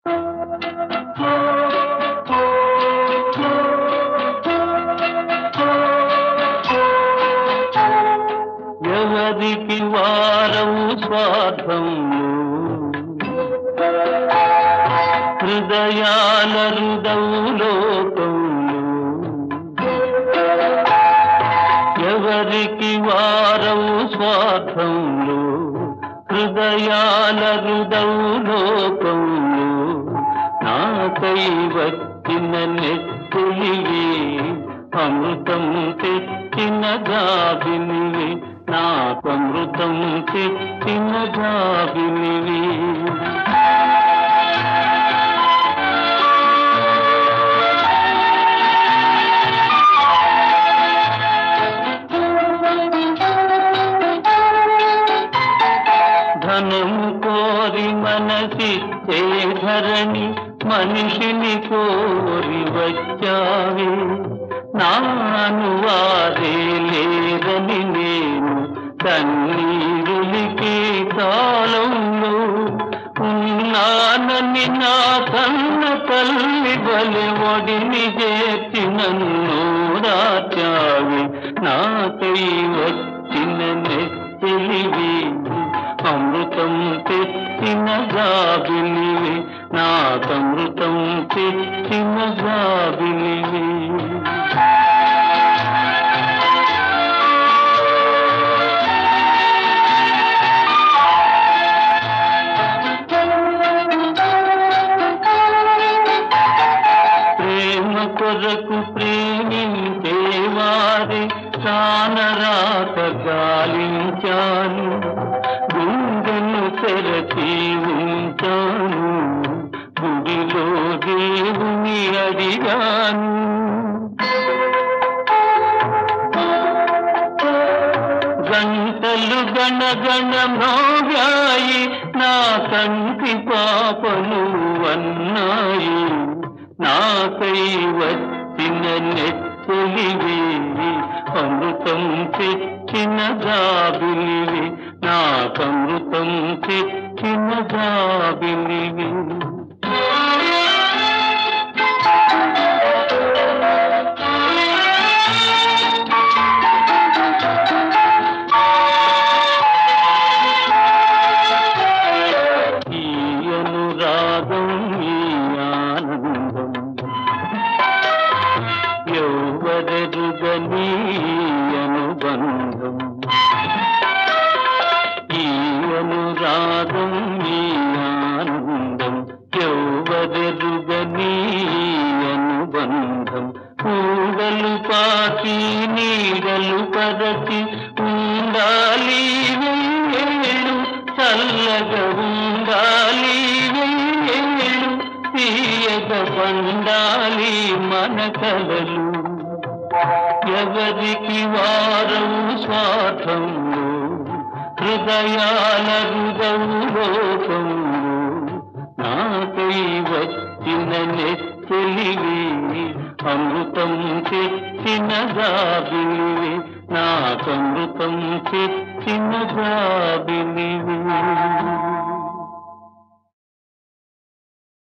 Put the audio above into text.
ఎవరికి వారవు స్వార్థము హృదయాల హృదవు లోకములు ఎవరికి వారవు స్వార్థములు హృదయాల హృదవు లోకములు నాకై వచ్చిన నెత్తులివి అమృతం తెచ్చిన గాబినివి నాకు అమృతం తెచ్చిన గాబినివి ధనము కోరి మనసిచ్చే ధరణి మనిషిని కోరి వచ్చావే నాను వారే లేరని నేను కన్నీరులికి కాలంలో ఉన్నానని నా కన్న తల్లి బలి ఒడిని చేర్చి నన్ను రాచావి నాకై వచ్చిన నెత్తిలివి అమృతం తెచ్చిన గాబిలివి నాకమృతం తెచ్చిన గాబిలివి ప్రేమ కొరకు ప్రేమించేవారి కానరాక గాలించాను గుండెను తెరచి ఉంచాను గుడిలో దేవుని అడిగాను గంటలు గణగణ మ్రోగాయి నా కంటి పాపలు అన్నాయి నాకై వచ్చిన నెచ్చలివి అమృతం తెచ్చిన గాబిలివి నాకమృతం తెచ్చిన గాబిలివి ఈ అనురాగం ఈ ఆనందం ఎవ్వరెరుగని అనుబంధం ఈ అనురాగం ఈ ఆనందం ఎవ్వరెరుగని అనుబంధం పూడలు పాకి నీడలు పరచి ఉండాలి వేళ్ళు చల్లగా ఉండాలి వేళ్ళు తీయగ పండాలి మన కలలు ఎవరికి వారవు స్వార్థంలో హృదయాల హృదవు లోకంలో నాకై వచ్చిన నెచ్చలివి అమృతం తెచ్చిన గాబిలివి నాకమృతం తెచ్చిన గాబిలివి